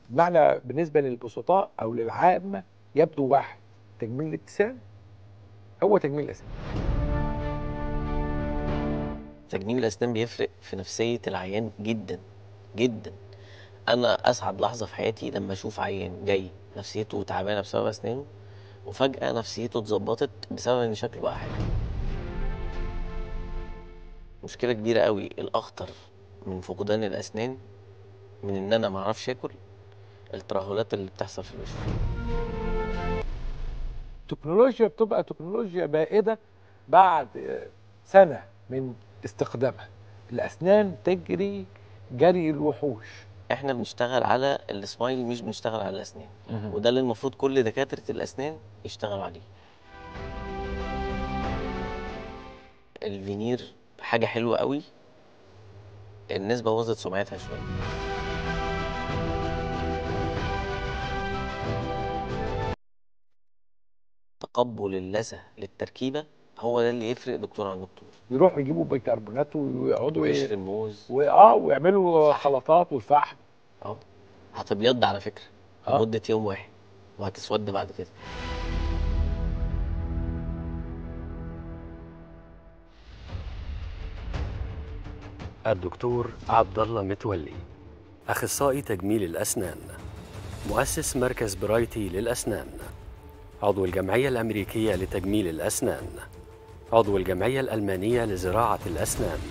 بمعنى بالنسبه للبسطاء او للعامه يبدو واحد تجميل الابتسام هو تجميل الاسنان تجميل الاسنان بيفرق في نفسيه العيان جدا جدا انا اسعد لحظه في حياتي لما اشوف عيان جاي نفسيته تعبانه بسبب اسنانه وفجاه نفسيته اتظبطت بسبب ان شكله بقى حلو مشكله كبيره قوي الاخطر من فقدان الاسنان من ان انا ما اعرفش اكل الترهلات اللي بتحصل في الوش التكنولوجيا بتبقى تكنولوجيا بائده بعد سنه من استخدامها الاسنان تجري جري الوحوش احنا بنشتغل على السمايل مش بنشتغل على الاسنان وده اللي المفروض كل دكاتره الاسنان يشتغلوا عليه الفينير حاجه حلوه قوي الناس بوظت سمعتها شويه تقبل اللثه للتركيبه هو ده اللي يفرق دكتور عن دكتور يروحوا يجيبوا بيكربونات ويقعدوا ي- وقشر الموز واه ويعملوا خلطات والفحم اه هتبيض على فكره آه. لمده يوم واحد وهتسود بعد كده الدكتور عبد الله متولي اخصائي تجميل الاسنان مؤسس مركز برايتي للاسنان عضو الجمعيه الامريكيه لتجميل الاسنان عضو الجمعيه الالمانيه لزراعه الاسنان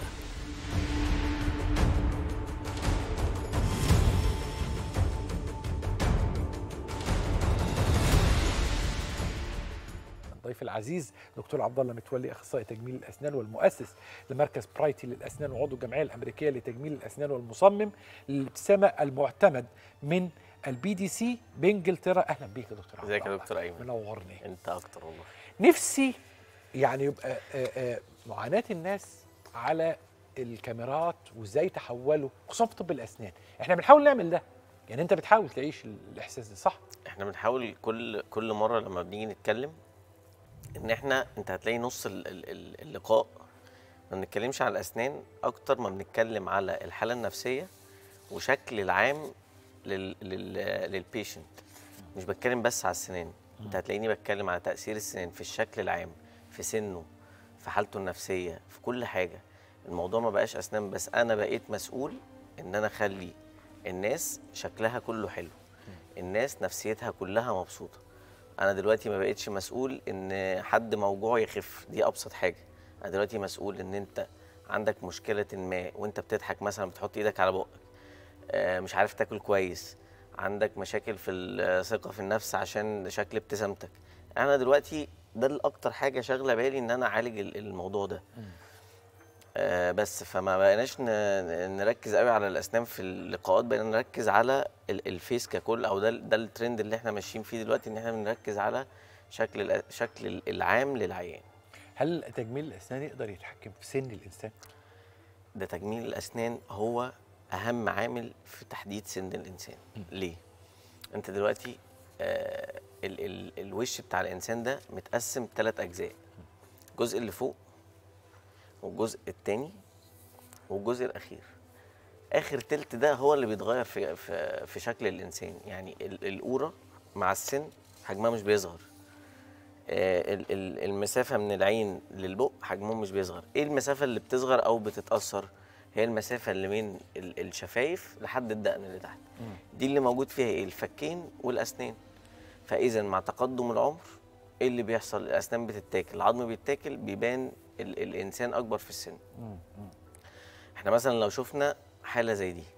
الضيف العزيز دكتور عبد الله متولي اخصائي تجميل الاسنان والمؤسس لمركز برايتي للاسنان وعضو الجمعيه الامريكيه لتجميل الاسنان والمصمم للابتسامه المعتمد من البي دي سي بانجلترا اهلا بيك يا دكتور عبد ازيك يا الله. دكتور ايمن منورني انت اكتر والله نفسي يعني يبقى آه، آه، معاناه الناس على الكاميرات وازاي تحولوا خصوصا في طب الاسنان احنا بنحاول نعمل ده يعني انت بتحاول تعيش الاحساس ده صح احنا بنحاول كل كل مره لما بنيجي نتكلم ان احنا انت هتلاقي نص ال- ال- ال- اللقاء ما بنتكلمش على الاسنان اكتر ما بنتكلم على الحاله النفسيه وشكل العام لل لل للبيشنت مش بتكلم بس على السنان انت هتلاقيني بتكلم على تاثير السنان في الشكل العام في سنه في حالته النفسيه في كل حاجه الموضوع ما بقاش اسنان بس انا بقيت مسؤول ان انا اخلي الناس شكلها كله حلو الناس نفسيتها كلها مبسوطه انا دلوقتي ما بقتش مسؤول ان حد موجوع يخف دي ابسط حاجه انا دلوقتي مسؤول ان انت عندك مشكله ما وانت بتضحك مثلا بتحط ايدك على بقك آه، مش عارف تاكل كويس عندك مشاكل في الثقه في النفس عشان شكل ابتسامتك انا دلوقتي ده الاكتر حاجه شاغله بالي ان انا اعالج ال- الموضوع ده آه بس فما بقيناش ن- نركز قوي على الاسنان في اللقاءات بقينا نركز على ال- الفيس ككل او ده ده الترند اللي احنا ماشيين فيه دلوقتي ان احنا بنركز على شكل الأ- شكل العام للعيان هل تجميل الاسنان يقدر يتحكم في سن الانسان ده تجميل الاسنان هو اهم عامل في تحديد سن الانسان ليه انت دلوقتي آه ال ال الوش بتاع الانسان ده متقسم ثلاث اجزاء الجزء اللي فوق والجزء التاني والجزء الاخير اخر تلت ده هو اللي بيتغير في في, في شكل الانسان يعني ال- القوره مع السن حجمها مش بيصغر آه، ال- ال- المسافه من العين للبق حجمهم مش بيصغر ايه المسافه اللي بتصغر او بتتاثر هي المسافه اللي من ال- الشفايف لحد الدقن اللي تحت دي اللي موجود فيها ايه الفكين والاسنان فاذا مع تقدم العمر ايه اللي بيحصل الاسنان بتتاكل العظم بيتاكل بيبان ال الانسان اكبر في السن احنا مثلا لو شفنا حاله زي دي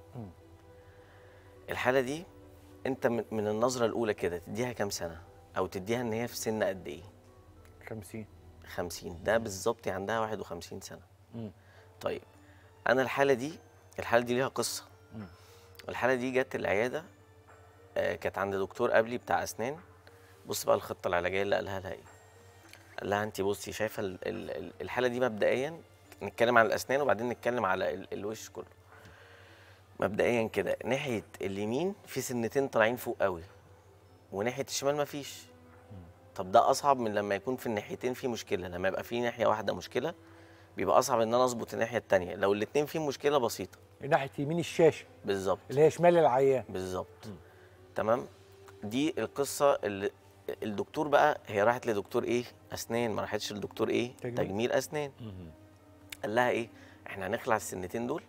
الحاله دي انت من من النظره الاولى كده تديها كام سنه او تديها ان هي في سن قد ايه 50 50 ده بالظبط عندها 51 سنه مم. طيب انا الحاله دي الحاله دي ليها قصه الحاله دي جت العياده آه، كانت عند دكتور قبلي بتاع اسنان بص بقى الخطه العلاجيه اللي قالها لها ايه قال لها انت بصي شايفه ال- ال- ال- الحاله دي مبدئيا نتكلم عن الاسنان وبعدين نتكلم على ال- الوش كله مبدئيا كده ناحيه اليمين في سنتين طالعين فوق قوي وناحيه الشمال مفيش طب ده اصعب من لما يكون في الناحيتين في مشكله لما يبقى في ناحيه واحده مشكله بيبقى اصعب ان انا اظبط الناحيه التانية لو الاتنين فيهم مشكله بسيطه من ناحيه يمين الشاشه بالظبط اللي هي شمال العيان بالظبط تمام دي القصه اللي الدكتور بقى هي راحت لدكتور ايه اسنان ما راحتش لدكتور ايه تجميل. تجميل اسنان قال لها ايه احنا هنخلع السنتين دول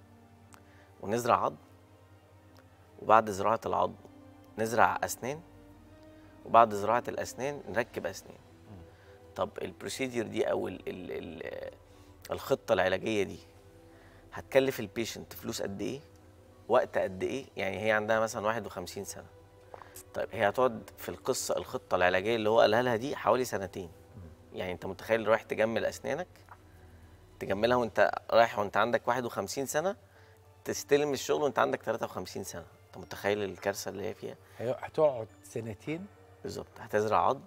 ونزرع عظم وبعد زراعه العظم نزرع اسنان وبعد زراعه الاسنان نركب اسنان طب البروسيدير دي او ال ال ال الخطه العلاجيه دي هتكلف البيشنت فلوس قد ايه وقت قد ايه يعني هي عندها مثلا 51 سنه طيب هي هتقعد في القصه الخطه العلاجيه اللي هو قالها لها دي حوالي سنتين يعني انت متخيل رايح تجمل اسنانك تجملها وانت رايح وانت عندك 51 سنه تستلم الشغل وانت عندك 53 سنه انت متخيل الكارثه اللي هي فيها هي هتقعد سنتين بالظبط هتزرع عظم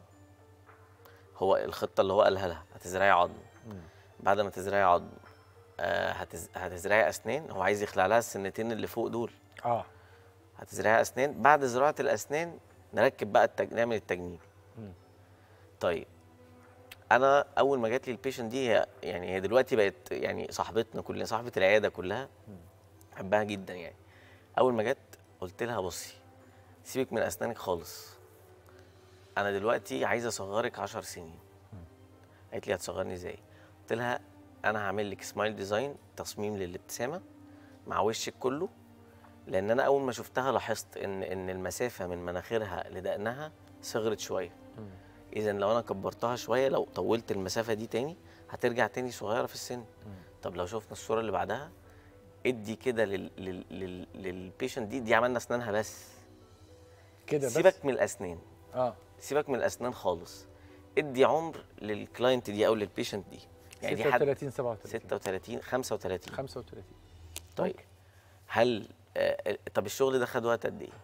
هو الخطه اللي هو قالها لها هتزرعي عظم بعد ما تزرعي عظم آه هتز... هتزرعي اسنان هو عايز يخلع لها السنتين اللي فوق دول اه هتزرعي اسنان بعد زراعه الاسنان نركب بقى التج... نعمل التجميل طيب انا اول ما جات لي البيشنت دي هي يعني هي دلوقتي بقت يعني صاحبتنا كلنا صاحبه العياده كلها بحبها جدا يعني اول ما جت قلت لها بصي سيبك من اسنانك خالص انا دلوقتي عايزه اصغرك 10 سنين قالت لي هتصغرني ازاي قلت لها انا هعمل لك سمايل ديزاين تصميم للابتسامه مع وشك كله لان انا اول ما شفتها لاحظت ان ان المسافه من مناخيرها لدقنها صغرت شويه اذا لو انا كبرتها شويه لو طولت المسافه دي تاني هترجع تاني صغيره في السن طب لو شفنا الصوره اللي بعدها ادي كده لل لل لل للبيشنت دي دي عملنا اسنانها بس كده بس سيبك من الاسنان اه سيبك من الاسنان خالص ادي عمر للكلاينت دي او للبيشنت دي يعني دي حد 36 37 36 35 35 طيب هل آه طب الشغل ده خد وقت قد ايه؟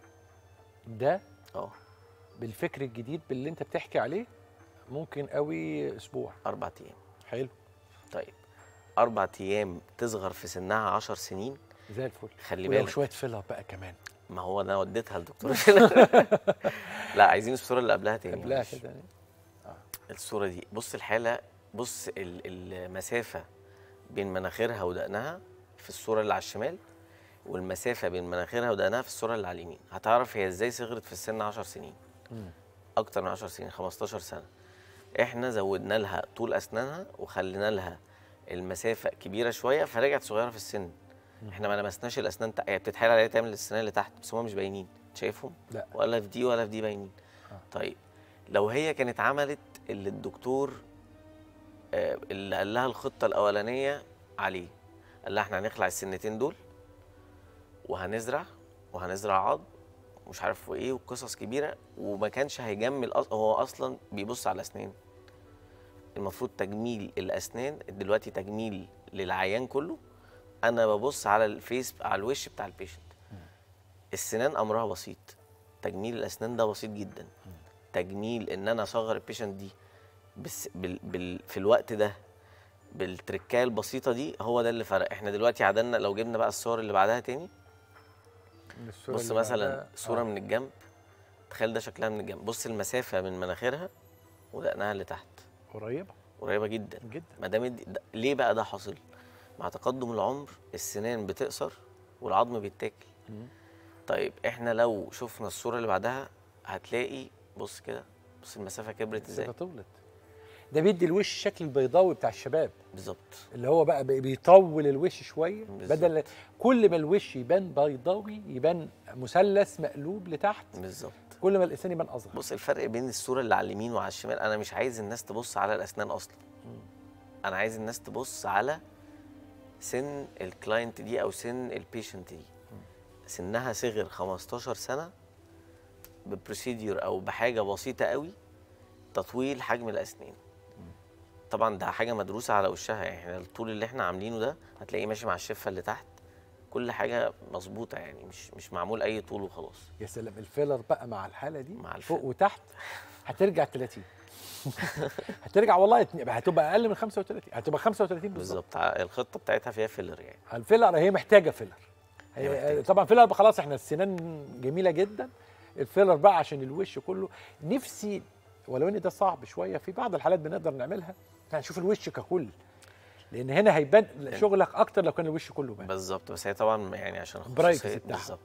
ده اه بالفكر الجديد باللي انت بتحكي عليه ممكن قوي اسبوع اربع ايام حلو طيب اربع ايام تصغر في سنها 10 سنين زي الفل خلي ولو بالك شويه فيلر بقى كمان ما هو انا وديتها لدكتور لا عايزين الصوره اللي قبلها تاني قبلها معلش. كده الصوره دي بص الحاله بص ال- المسافه بين مناخيرها ودقنها في الصوره اللي على الشمال والمسافه بين مناخيرها ودقنها في الصوره اللي على اليمين هتعرف هي ازاي صغرت في السن 10 سنين اكتر من 10 سنين 15 سنه احنا زودنا لها طول اسنانها وخلينا لها المسافه كبيره شويه فرجعت صغيره في السن احنا ما لمسناش الاسنان تق- هي بتتحايل عليها تعمل الاسنان اللي تحت بس هم مش باينين شايفهم لا. ولا في دي ولا في دي باينين طيب لو هي كانت عملت اللي الدكتور آه، اللي قال لها الخطه الاولانيه عليه قال لها احنا هنخلع السنتين دول وهنزرع وهنزرع عظم ومش عارف وايه وقصص كبيره وما كانش هيجمل أص... هو اصلا بيبص على الاسنان المفروض تجميل الاسنان دلوقتي تجميل للعيان كله انا ببص على الفيس على الوش بتاع البيشنت السنان امرها بسيط تجميل الاسنان ده بسيط جدا تجميل ان انا اصغر البيشنت دي بس بال... بال... في الوقت ده بالتركايه البسيطه دي هو ده اللي فرق احنا دلوقتي عدلنا لو جبنا بقى الصور اللي بعدها تاني من الصورة بص اللي مثلا بعدها. صوره آه. من الجنب تخيل ده شكلها من الجنب بص المسافه من مناخيرها ودقنها اللي تحت قريبه قريبه جدا جدا ما دام الد- ده- ليه بقى ده حاصل مع تقدم العمر السنان بتقصر والعظم بيتاكل طيب احنا لو شفنا الصوره اللي بعدها هتلاقي بص كده بص المسافه كبرت ازاي ده طولت ده بيدي الوش الشكل البيضاوي بتاع الشباب بالظبط اللي هو بقى بي- بيطول الوش شويه بالظبط. بدل كل ما الوش يبان بيضاوي يبان مثلث مقلوب لتحت بالظبط كل ما الانسان يبان اصغر بص الفرق بين الصوره اللي على اليمين وعلى الشمال انا مش عايز الناس تبص على الاسنان اصلا انا عايز الناس تبص على سن الكلاينت دي او سن البيشنت دي سنها صغر 15 سنه ببروسيديور او بحاجه بسيطه قوي تطويل حجم الاسنان طبعا ده حاجه مدروسه على وشها يعني احنا الطول اللي احنا عاملينه ده هتلاقيه ماشي مع الشفه اللي تحت كل حاجه مظبوطه يعني مش مش معمول اي طول وخلاص يا سلام الفيلر بقى مع الحاله دي مع فوق الفيلر. وتحت هترجع 30 هترجع والله اتنين- هتبقى اقل من 35 هتبقى 35 بالظبط بالظبط ع- الخطه بتاعتها فيها فيلر يعني الفيلر هي محتاجه فيلر هي هي محتاجة. طبعا فيلر بقى خلاص احنا السنان جميله جدا الفيلر بقى عشان الوش كله نفسي ولو ان ده صعب شويه في بعض الحالات بنقدر نعملها هنشوف الوش ككل لان هنا هيبان شغلك اكتر لو كان الوش كله بان بالظبط بس هي طبعا يعني عشان برايفسي خصوصية بتاعها. بالظبط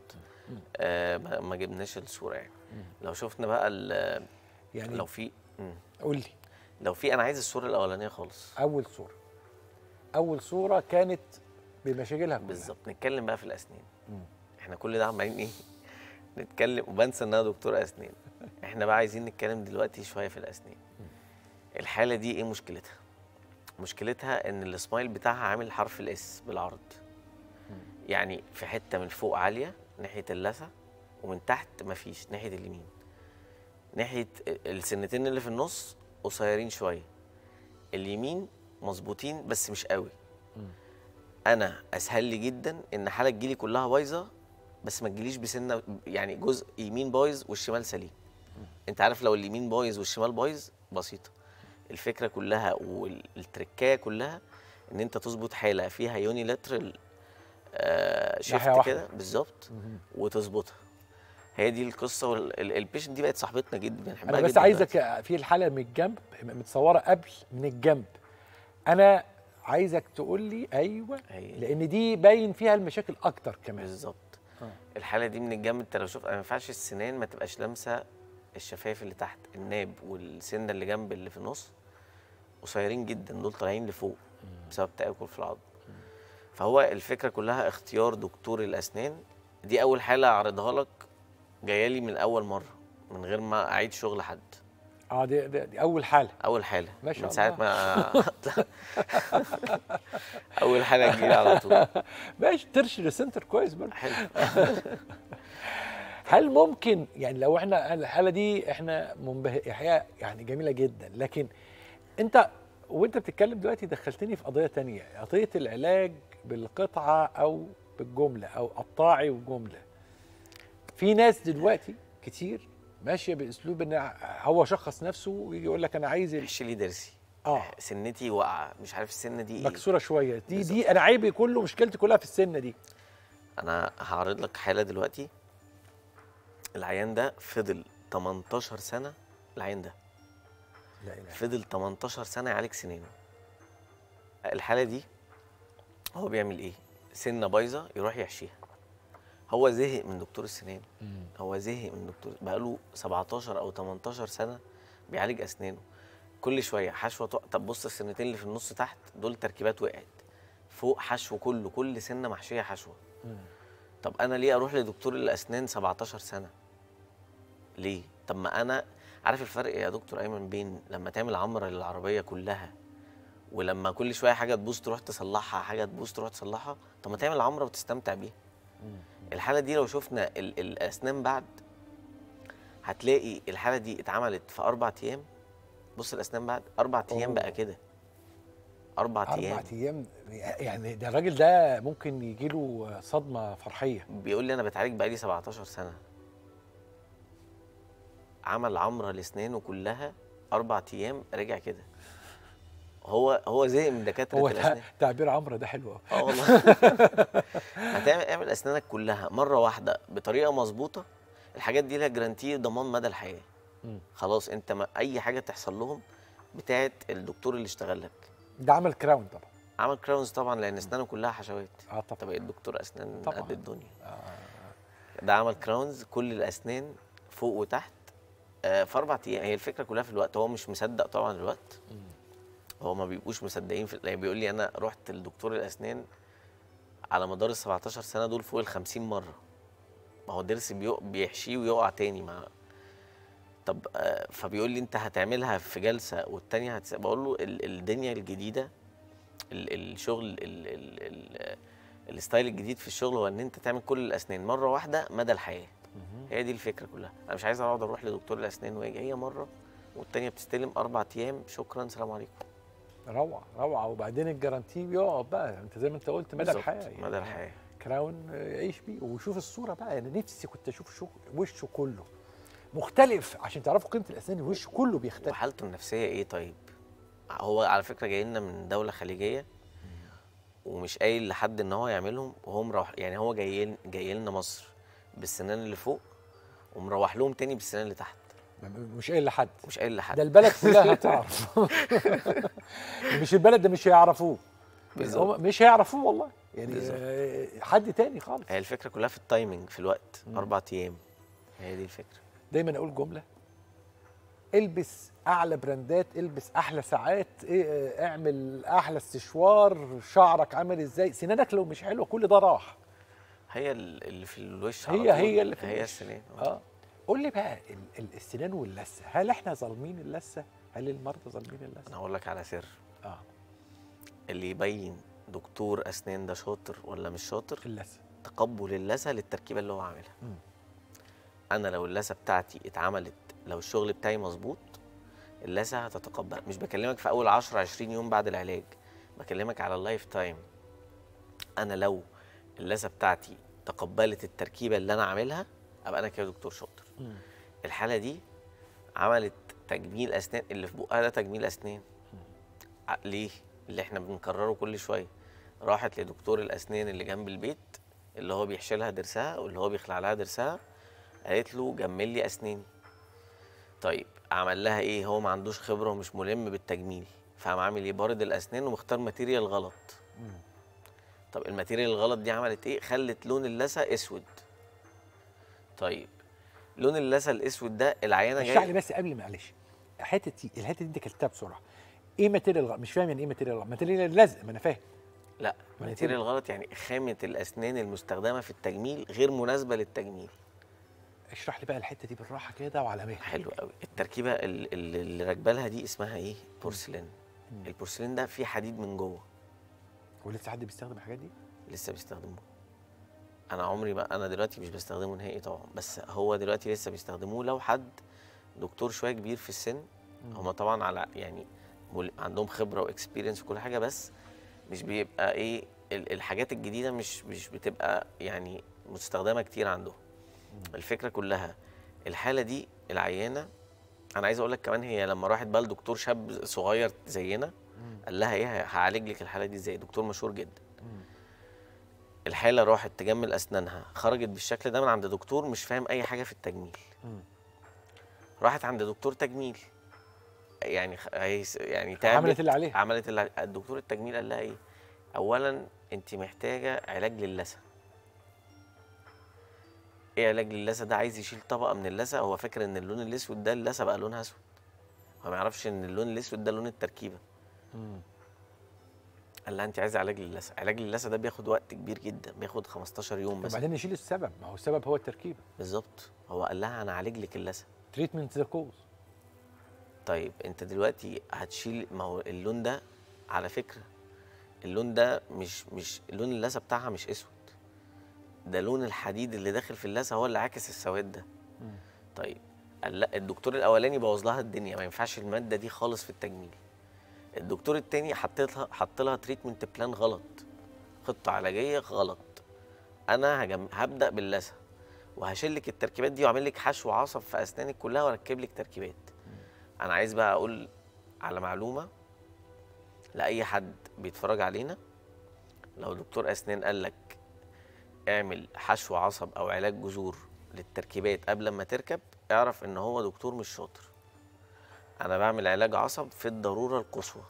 آه ما ما جبناش الصوره يعني لو شفنا بقى ال- يعني لو في مم. قول لي لو في انا عايز الصوره الاولانيه خالص اول صوره اول صوره كانت بمشاكلها كلها. بالظبط نتكلم بقى في الاسنان احنا كل ده عمالين ايه نتكلم وبنسى ان انا دكتور اسنان احنا بقى عايزين نتكلم دلوقتي شويه في الاسنان الحاله دي ايه مشكلتها مشكلتها ان السمايل بتاعها عامل حرف الاس بالعرض يعني في حته من فوق عاليه ناحيه اللثه ومن تحت مفيش ناحيه اليمين ناحيه السنتين اللي في النص قصيرين شويه اليمين مظبوطين بس مش قوي انا اسهل لي جدا ان حاله تجيلي كلها بايظه بس ما تجيليش بسنه يعني جزء يمين بايظ والشمال سليم انت عارف لو اليمين بايظ والشمال بايظ بسيطه الفكره كلها والتركايه كلها ان انت تظبط حاله فيها يونيلاترال آه ناحية شيفت واحدة. كده بالظبط وتظبطها هي دي القصه والبيشنت دي بقت صاحبتنا جدا بنحبها انا بس جدا عايزك دلوقتي. في الحلقه من الجنب متصوره قبل من الجنب انا عايزك تقول لي ايوه هي. لان دي باين فيها المشاكل اكتر كمان بالظبط آه. الحاله دي من الجنب انت لو شفت ما ينفعش السنان ما تبقاش لامسه الشفايف اللي تحت الناب والسنه اللي جنب اللي في النص قصيرين جدا دول طالعين لفوق بسبب تاكل في العظم فهو الفكره كلها اختيار دكتور الاسنان دي اول حاله اعرضها لك جايه لي من اول مره من غير ما اعيد شغل حد اه دي, دي, دي اول حاله اول حاله ما شاء من ساعه الله. ما اول حاله تجيلي على طول ماشي ترشد السنتر كويس برضه حلو هل ممكن يعني لو احنا الحاله دي احنا منبه احياء يعني جميله جدا لكن انت وانت بتتكلم دلوقتي دخلتني في قضيه تانية قضيه العلاج بالقطعه او بالجمله او قطاعي وجمله في ناس دلوقتي كتير ماشيه باسلوب ان هو شخص نفسه ويجي يقول لك انا عايز ال- احشي لي ضرسي اه سنتي واقعه مش عارف السنه دي ايه مكسوره شويه دي دي انا عيبي كله مشكلتي كلها في السنه دي انا هعرض لك حاله دلوقتي العيان ده فضل 18 سنه العيان ده لا اله فضل 18 سنه يعالج سنانه الحاله دي هو بيعمل ايه سنه بايظه يروح يحشيها هو زهق من دكتور السنان هو زهق من دكتور بقاله 17 او 18 سنه بيعالج اسنانه كل شويه حشوه تق... طب بص السنتين اللي في النص تحت دول تركيبات وقعت فوق حشو كله كل سنه محشيه حشوه طب انا ليه اروح لدكتور الاسنان 17 سنه ليه طب ما انا عارف الفرق يا دكتور ايمن بين لما تعمل عمره للعربيه كلها ولما كل شويه حاجه تبوظ تروح تصلحها حاجه تبوظ تروح تصلحها طب ما تعمل عمره وتستمتع بيها الحاله دي لو شفنا ال- الاسنان بعد هتلاقي الحاله دي اتعملت في اربع ايام بص الاسنان بعد اربع ايام أوه. بقى كده اربع ايام اربع ايام يعني ده الراجل ده ممكن يجي له صدمه فرحيه بيقول لي انا بتعالج بقالي 17 سنه عمل عمره لاسنانه كلها اربع ايام رجع كده هو هو زهق من دكاتره هو الاسنان ده تعبير عمرو ده حلو أوي. اه والله هتعمل اعمل اسنانك كلها مره واحده بطريقه مظبوطه الحاجات دي لها جرانتي ضمان مدى الحياه مم. خلاص انت ما اي حاجه تحصل لهم بتاعت الدكتور اللي اشتغل لك ده عمل كراون طبعا عمل كراونز طبعا لان اسنانه كلها حشوات اه انت طبعا بقيت دكتور اسنان طبعاً. قد الدنيا آه. ده عمل كراونز كل الاسنان فوق وتحت آه في اربع ايام هي الفكره كلها في الوقت هو مش مصدق طبعا الوقت هو ما بيبقوش مصدقين في يعني بيقول لي انا رحت لدكتور الاسنان على مدار ال 17 سنه دول فوق ال 50 مره ما هو ضرس بيق... بيحشيه ويقع تاني ما طب آه فبيقول لي انت هتعملها في جلسه والتانيه هتس... بقول له ال... الدنيا الجديده ال... الشغل ال... ال... ال... الستايل الجديد في الشغل هو ان انت تعمل كل الاسنان مره واحده مدى الحياه هي دي الفكره كلها انا مش عايز اقعد اروح لدكتور الاسنان واجي هي مره والتانيه بتستلم اربع ايام شكرا سلام عليكم روعه روعه وبعدين الجرانتي بيقعد بقى انت زي ما انت قلت مدى بالظبط، الحياه يعني. مدى الحياه كراون آه، يعيش بيه وشوف الصوره بقى انا نفسي كنت اشوف شو وشه كله مختلف عشان تعرفوا قيمه الاسنان وشه كله بيختلف وحالته النفسيه ايه طيب هو على فكره جاي لنا من دوله خليجيه ومش قايل لحد ان هو يعملهم وهو مروح يعني هو جاي جاي لنا مصر بالسنان اللي فوق ومروح لهم تاني بالسنان اللي تحت مش قايل لحد مش قايل لحد ده البلد كلها هتعرف مش البلد ده مش هيعرفوه يعني بالظبط. هم مش هيعرفوه والله يعني بالظبط. آه، حد تاني خالص هي الفكره كلها في التايمنج في الوقت مم. اربع ايام هي دي الفكره دايما اقول جمله البس اعلى براندات البس احلى ساعات إيه، آه، اعمل احلى استشوار شعرك عامل ازاي سنانك لو مش حلوه كل ده راح هي ال- اللي في الوش هي- على طول. هي اللي في هي الوش. السنان اه قول لي بقى ال- ال- السنان واللثه هل احنا ظالمين اللثه هل المرضى ظالمين انا اللثه هقول لك على سر اه اللي يبين دكتور اسنان ده شاطر ولا مش شاطر اللثه تقبل اللثه للتركيبه اللي هو عاملها مم. انا لو اللثه بتاعتي اتعملت لو الشغل بتاعي مظبوط اللثه هتتقبل مش بكلمك في اول 10 20 يوم بعد العلاج بكلمك على اللايف تايم انا لو اللثه بتاعتي تقبلت التركيبه اللي انا عاملها ابقى انا كده دكتور شاطر مم. الحاله دي عملت تجميل اسنان اللي في بقها ده تجميل اسنان ع- ليه اللي احنا بنكرره كل شويه راحت لدكتور الاسنان اللي جنب البيت اللي هو بيحشي لها ضرسها واللي هو بيخلع لها ضرسها قالت له جمل لي اسناني طيب عمل لها ايه هو ما عندوش خبره ومش ملم بالتجميل فقام عامل ايه بارد الاسنان ومختار ماتيريال غلط مم. طب الماتيريال الغلط دي عملت ايه خلت لون اللثه اسود طيب لون اللثه الاسود ده العيانه اشرح لي جايه بس قبل معلش الحته دي الحته دي انت كلتها بسرعه ايه ماتيريال غلط مش فاهم يعني ايه ماتيريال غلط ماتيريال اللزق ما انا فاهم لا ما هي ماتيريال كده. غلط يعني خامه الاسنان المستخدمه في التجميل غير مناسبه للتجميل اشرح لي بقى الحته دي بالراحه كده وعلى مهلك حلو قوي التركيبه ال- ال- اللي راكبه لها دي اسمها ايه بورسلين مم. البورسلين ده فيه حديد من جوه ولسه حد بيستخدم الحاجات دي لسه بيستخدموه انا عمري ما انا دلوقتي مش بستخدمه نهائي طبعا بس هو دلوقتي لسه بيستخدموه لو حد دكتور شويه كبير في السن هما طبعا على يعني مل- عندهم خبره واكسبيرينس وكل حاجه بس مش بيبقى ايه ال- الحاجات الجديده مش مش بتبقى يعني مستخدمه كتير عندهم الفكره كلها الحاله دي العيانه انا عايز اقول لك كمان هي لما راحت بقى لدكتور شاب صغير زينا قال لها ايه هعالج لك الحاله دي ازاي دكتور مشهور جدا الحاله راحت تجمل اسنانها خرجت بالشكل ده من عند دكتور مش فاهم اي حاجه في التجميل مم. راحت عند دكتور تجميل يعني خ- هيس- يعني تعبت عملت اللي عليها عملت اللي عليها. الدكتور التجميل قال لها ايه اولا انت محتاجه علاج للثه ايه علاج للثه ده عايز يشيل طبقه من اللثه هو فاكر ان اللون الاسود ده اللثه بقى لونها اسود هو ما يعرفش ان اللون الاسود ده لون التركيبه مم. قال لها انت عايزه علاج للثه علاج للثه ده بياخد وقت كبير جدا بياخد 15 يوم مثلا وبعدين نشيل السبب ما هو السبب هو التركيبه بالظبط هو قال لها انا عالج لك اللثه تريتمنت ذا كوز طيب انت دلوقتي هتشيل ما هو اللون ده على فكره اللون ده مش مش لون اللثه بتاعها مش اسود ده لون الحديد اللي داخل في اللثه هو اللي عاكس السواد ده مم. طيب قال لا الدكتور الاولاني بوظ لها الدنيا ما ينفعش الماده دي خالص في التجميل الدكتور التاني حط لها حط لها تريتمنت بلان غلط خطه علاجيه غلط انا هجم... هبدا باللثه وهشيل لك التركيبات دي واعمل لك حشو عصب في اسنانك كلها واركب لك تركيبات انا عايز بقى اقول على معلومه لاي حد بيتفرج علينا لو دكتور اسنان قال لك اعمل حشو عصب او علاج جذور للتركيبات قبل ما تركب اعرف ان هو دكتور مش شاطر انا بعمل علاج عصب في الضروره القصوى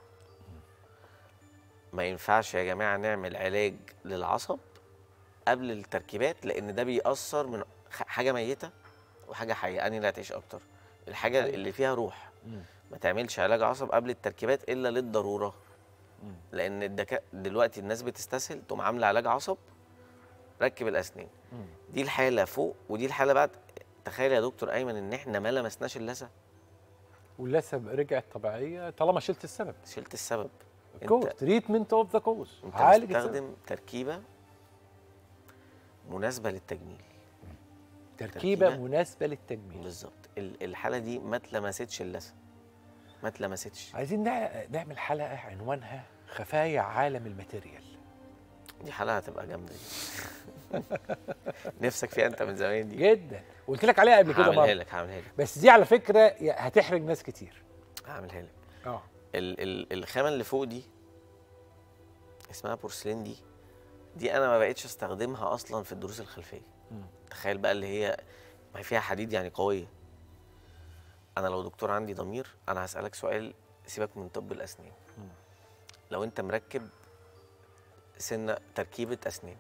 ما ينفعش يا جماعه نعمل علاج للعصب قبل التركيبات لان ده بيأثر من خ- حاجه ميته وحاجه حيه انهي اللي هتعيش اكتر الحاجه أيوة. اللي فيها روح مم. ما تعملش علاج عصب قبل التركيبات الا للضروره مم. لان الدكا... دلوقتي الناس بتستسهل تقوم عامله علاج عصب ركب الاسنان مم. دي الحاله فوق ودي الحاله بعد تخيل يا دكتور ايمن ان احنا ما لمسناش اللثه واللثه رجعت طبيعيه طالما شلت السبب شلت السبب كوز تريتمنت اوف ذا كوز انت عالج السبب مستخدم تركيبه مناسبه للتجميل تركيبه تركيبة. مناسبه للتجميل بالظبط ال- الحاله دي ما اتلمستش اللثه ما اتلمستش عايزين نع- نعمل حلقه عنوانها خفايا عالم الماتيريال دي حلقه هتبقى جامده دي نفسك فيها انت من زمان دي جدا قلت لك عليها قبل كده هعملها مره لك هعملها لك بس دي على فكره ي- هتحرج ناس كتير هعملها لك اه ال ال الخامه اللي فوق دي اسمها بورسلين دي دي انا ما بقتش استخدمها اصلا في الدروس الخلفيه مم. تخيل بقى اللي هي ما هي فيها حديد يعني قويه انا لو دكتور عندي ضمير انا هسالك سؤال سيبك من طب الاسنان مم. لو انت مركب سنه تركيبه اسنان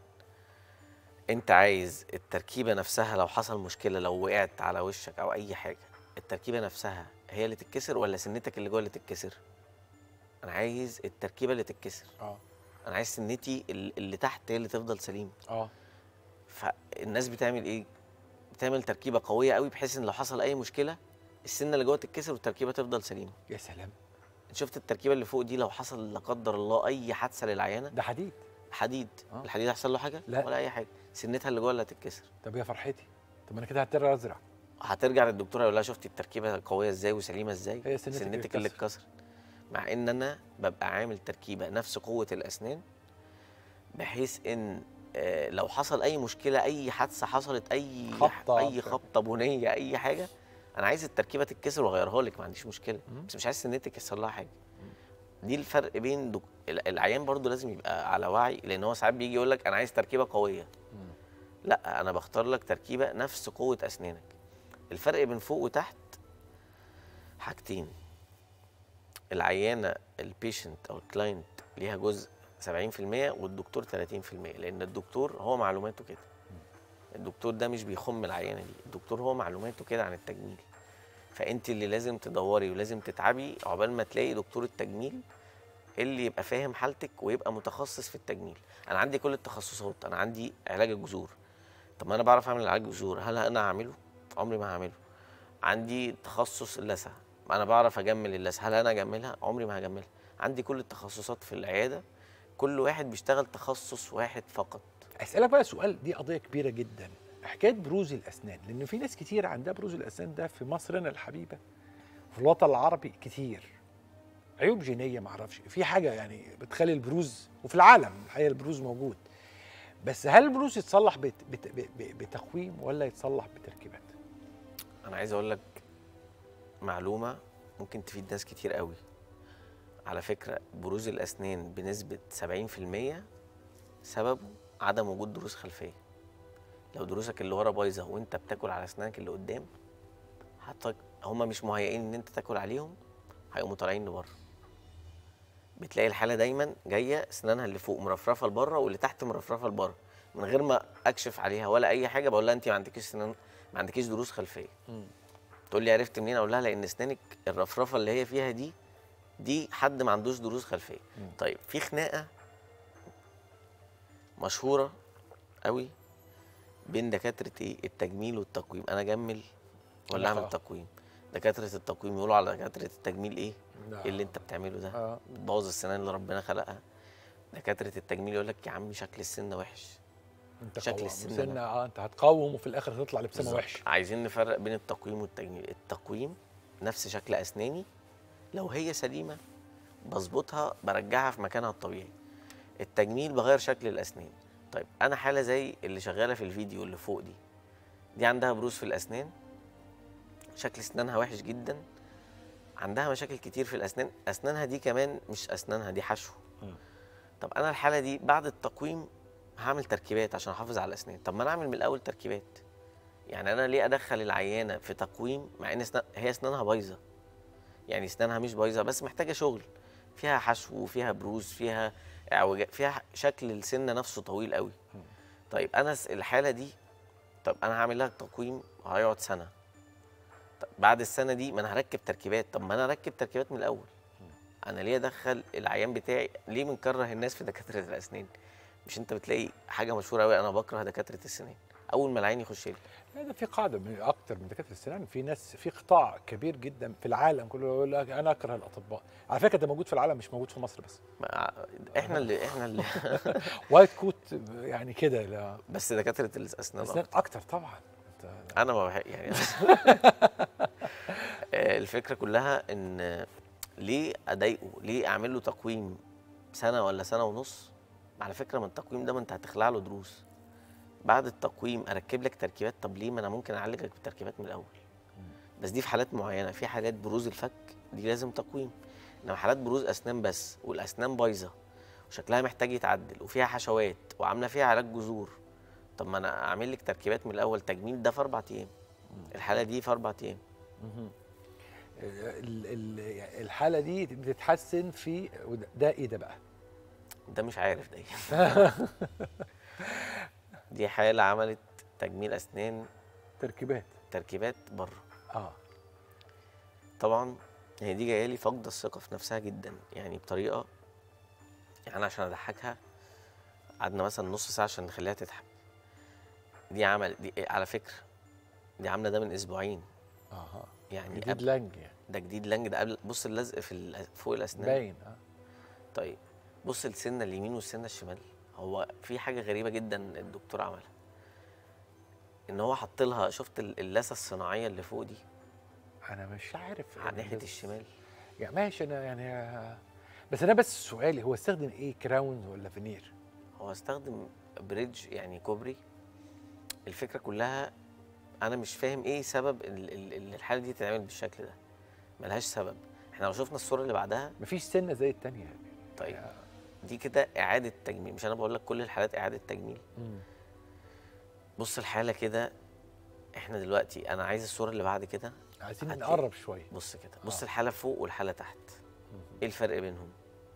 انت عايز التركيبه نفسها لو حصل مشكله لو وقعت على وشك او اي حاجه التركيبه نفسها هي اللي تتكسر ولا سنتك اللي جوه اللي تتكسر انا عايز التركيبه اللي تتكسر اه انا عايز سنتي ال- اللي تحت هي اللي تفضل سليمه اه فالناس بتعمل ايه بتعمل تركيبه قويه قوي بحيث ان لو حصل اي مشكله السنه اللي جوه تتكسر والتركيبه تفضل سليمه يا سلام شفت التركيبه اللي فوق دي لو حصل لا قدر الله اي حادثه للعيانه ده حديد حديد آه. الحديد هيحصل له حاجه لا. ولا اي حاجه سنتها اللي جوه اللي هتتكسر طب يا فرحتي طب انا كده هضطر ازرع هترجع للدكتور هيقول لها شفتي التركيبه قويه ازاي وسليمه ازاي هي سنتك اللي سنتك اللي اتكسرت. اتكسر مع ان انا ببقى عامل تركيبه نفس قوه الاسنان بحيث ان آه، لو حصل اي مشكله اي حادثه حصلت اي خبطة اي بتاع. خبطه بنيه اي حاجه انا عايز التركيبه تتكسر واغيرها لك ما عنديش مشكله مم. بس مش عايز سنتك يحصل لها حاجه دي الفرق بين دك... ال- العيان برضو لازم يبقى على وعي لان هو ساعات بيجي يقول لك انا عايز تركيبه قويه لا انا بختار لك تركيبه نفس قوه اسنانك الفرق بين فوق وتحت حاجتين العيانه البيشنت او الكلاينت ليها جزء 70% والدكتور 30% لان الدكتور هو معلوماته كده الدكتور ده مش بيخم العيانه دي الدكتور هو معلوماته كده عن التجميل فانت اللي لازم تدوري ولازم تتعبي عقبال ما تلاقي دكتور التجميل اللي يبقى فاهم حالتك ويبقى متخصص في التجميل انا عندي كل التخصصات انا عندي علاج الجذور طب ما انا بعرف اعمل علاج جذور هل انا هعمله عمري ما هعمله عندي تخصص اللثه ما انا بعرف اجمل اللثه هل انا اجملها عمري ما هجملها عندي كل التخصصات في العياده كل واحد بيشتغل تخصص واحد فقط اسالك بقى سؤال دي قضيه كبيره جدا حكايه بروز الاسنان لان في ناس كتير عندها بروز الاسنان ده في مصرنا الحبيبه في الوطن العربي كتير عيوب جينيه معرفش في حاجه يعني بتخلي البروز وفي العالم الحقيقه البروز موجود بس هل البروز يتصلح بت بت ب- ب- بتقويم ولا يتصلح بتركيبات انا عايز اقول لك معلومه ممكن تفيد ناس كتير قوي على فكره بروز الاسنان بنسبه 70% سببه عدم وجود دروس خلفيه لو دروسك اللي ورا بايظه وانت بتاكل على اسنانك اللي قدام حتى هما مش مهيئين ان انت تاكل عليهم هيقوموا طالعين لبره بتلاقي الحاله دايما جايه اسنانها اللي فوق مرفرفه لبره واللي تحت مرفرفه لبره من غير ما اكشف عليها ولا اي حاجه بقول لها انت ما عندكيش سنان ما عندكيش دروس خلفيه تقول لي عرفت منين اقول لها لان اسنانك الرفرفه اللي هي فيها دي دي حد ما عندوش دروس خلفيه مم. طيب في خناقه مشهوره قوي بين دكاتره ايه التجميل والتقويم انا اجمل ولا اعمل آه. تقويم دكاتره التقويم يقولوا على دكاتره التجميل ايه لا. ايه اللي انت بتعمله ده اه بتبوظ السنان اللي ربنا خلقها دكاتره التجميل يقول لك يا عم شكل السن وحش انت شكل قوام. السن سنة ده. اه انت هتقوم وفي الاخر هتطلع لبسمه بالظبط. وحش عايزين نفرق بين التقويم والتجميل التقويم نفس شكل اسناني لو هي سليمه بظبطها برجعها في مكانها الطبيعي التجميل بغير شكل الاسنان طيب انا حاله زي اللي شغاله في الفيديو اللي فوق دي دي عندها بروز في الاسنان شكل اسنانها وحش جدا عندها مشاكل كتير في الاسنان اسنانها دي كمان مش اسنانها دي حشو مم. طب انا الحاله دي بعد التقويم هعمل تركيبات عشان احافظ على الاسنان طب ما انا اعمل من الاول تركيبات يعني انا ليه ادخل العيانه في تقويم مع ان اسنان هي اسنانها بايظه يعني اسنانها مش بايظه بس محتاجه شغل فيها حشو وفيها بروز فيها اعوجاج فيها شكل السنه نفسه طويل قوي طيب انا س- الحاله دي طب انا هعمل لها تقويم هيقعد سنه طب بعد السنه دي ما انا هركب تركيبات طب ما انا اركب تركيبات من الاول انا ليه ادخل العيان بتاعي ليه بنكره الناس في دكاتره الاسنان مش انت بتلاقي حاجه مشهوره قوي انا بكره دكاتره السنان اول ما العيان يخش لي لا ده في قاعده من اكتر من دكاتره السنان في ناس في قطاع كبير جدا في العالم كله يقول لك انا اكره الاطباء على فكره ده موجود في العالم مش موجود في مصر بس ما- احنا اللي احنا اللي وايت كوت يعني كده لا بس دكاتره الاسنان اسنان اكتر طبعا انت انا ما بحق يعني آه، الفكره كلها ان ليه اضايقه ليه اعمل له تقويم سنه ولا سنه ونص على فكره من التقويم ده ما انت هتخلع له دروس بعد التقويم اركب لك تركيبات طب ليه ما انا ممكن اعالجك بالتركيبات من الاول بس دي في حالات معينه في حالات بروز الفك دي لازم تقويم انما حالات بروز اسنان بس والاسنان بايظه وشكلها محتاج يتعدل وفيها حشوات وعامله فيها علاج جذور طب ما انا اعمل لك تركيبات من الاول تجميل ده في اربع ايام الحاله دي في اربع ايام مهم. ال- ال- الحاله دي بتتحسن في وده- ده ايه ده بقى ده مش عارف ده إيه. دي حاله عملت تجميل اسنان تركيبات تركيبات بره اه طبعا هي دي جايه لي فاقده الثقه في نفسها جدا يعني بطريقه يعني أنا عشان اضحكها قعدنا مثلا نص ساعه عشان نخليها تضحك دي عمل دي على فكره دي عامله ده من اسبوعين اها يعني جديد قبل لانج يعني ده جديد لانج ده قبل بص اللزق في ال- فوق الاسنان باين اه طيب بص السنه اليمين والسنه الشمال هو في حاجه غريبه جدا الدكتور عملها ان هو حط لها شفت ال- اللثه الصناعيه اللي فوق دي انا مش عارف على ناحيه بس- الشمال يعني ماشي انا يعني آه، بس انا بس سؤالي هو استخدم ايه كراونز ولا فينير هو استخدم بريدج يعني كوبري الفكره كلها انا مش فاهم ايه سبب ال- ال- ال- الحاله دي تتعمل بالشكل ده ملهاش سبب احنا لو شفنا الصوره اللي بعدها مفيش سنه زي التانية طيب دي كده اعاده تجميل مش انا بقول لك كل الحالات اعاده تجميل مم. بص الحاله كده احنا دلوقتي انا عايز الصوره اللي بعد كده عايزين هتلاقي- نقرب شويه بص كده بص آه. الحاله فوق والحاله تحت ايه الفرق بينهم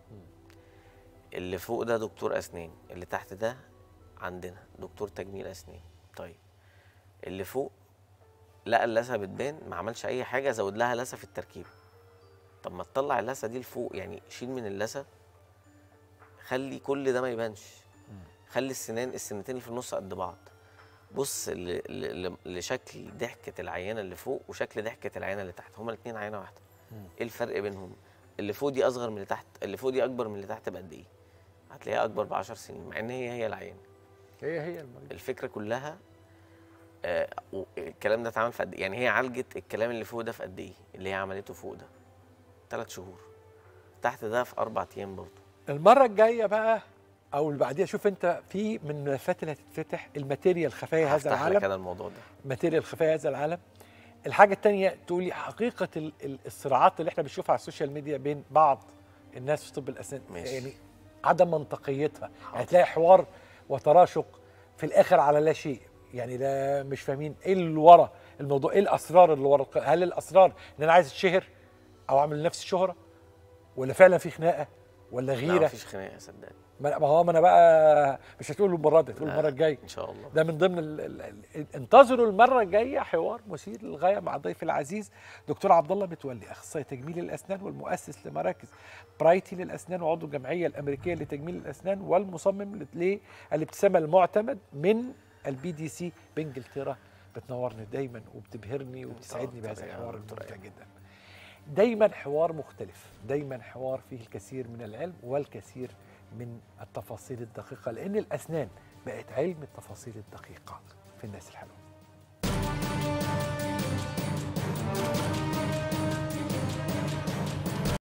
اللي فوق ده دكتور اسنان اللي تحت ده عندنا دكتور تجميل اسنان طيب اللي فوق لقى اللثه بتبان ما عملش اي حاجه زود لها لثه في التركيب طب ما تطلع اللثه دي لفوق يعني شيل من اللثه خلي كل ده ما يبانش خلي السنان السنتين اللي في النص قد بعض بص ل- ل- ل- لشكل ضحكه العيانه اللي فوق وشكل ضحكه العيانه اللي تحت هما الاثنين عينه واحده ايه الفرق بينهم اللي فوق دي اصغر من اللي تحت اللي فوق دي اكبر من اللي تحت بقد ايه هتلاقيها اكبر ب 10 سنين مع ان هي هي العيانه هي هي المريض الفكره كلها آه و- الكلام ده اتعمل في قد إيه؟ يعني هي عالجت الكلام اللي فوق ده في قد ايه اللي هي عملته فوق ده ثلاث شهور تحت ده في اربع ايام برضه المره الجايه بقى او اللي بعديها شوف انت في من الملفات اللي هتتفتح الماتيريال خفايا هذا هفتح لك العالم انا الموضوع ده ماتيريال خفايا هذا العالم الحاجه الثانيه تقولي حقيقه ال- ال- الصراعات اللي احنا بنشوفها على السوشيال ميديا بين بعض الناس في طب الاسنان ماشي. يعني عدم منطقيتها حاضر. يعني تلاقي حوار وتراشق في الاخر على لا شيء يعني لا مش فاهمين ايه اللي ورا الموضوع ايه الاسرار اللي ورا الق- هل الاسرار ان انا عايز اتشهر او اعمل لنفسي شهره ولا فعلا في خناقه ولا لا غيره مفيش خناقه صدقني ما ما هو ما انا بقى مش هتقول المره دي هتقول لا، المره الجايه ان شاء الله ده من ضمن ال ال ال انتظروا المره الجايه حوار مثير للغايه مع ضيفي العزيز دكتور عبد الله متولي اخصائي تجميل الاسنان والمؤسس لمراكز برايتي للاسنان وعضو الجمعيه الامريكيه لتجميل الاسنان والمصمم للابتسامه المعتمد من البي دي سي بانجلترا بتنورني دايما وبتبهرني وبتسعدني بهذا طبعاً يا الحوار دكتور الممتع جدا دايما حوار مختلف دايما حوار فيه الكثير من العلم والكثير من التفاصيل الدقيقة لأن الأسنان بقت علم التفاصيل الدقيقة في الناس الحلوة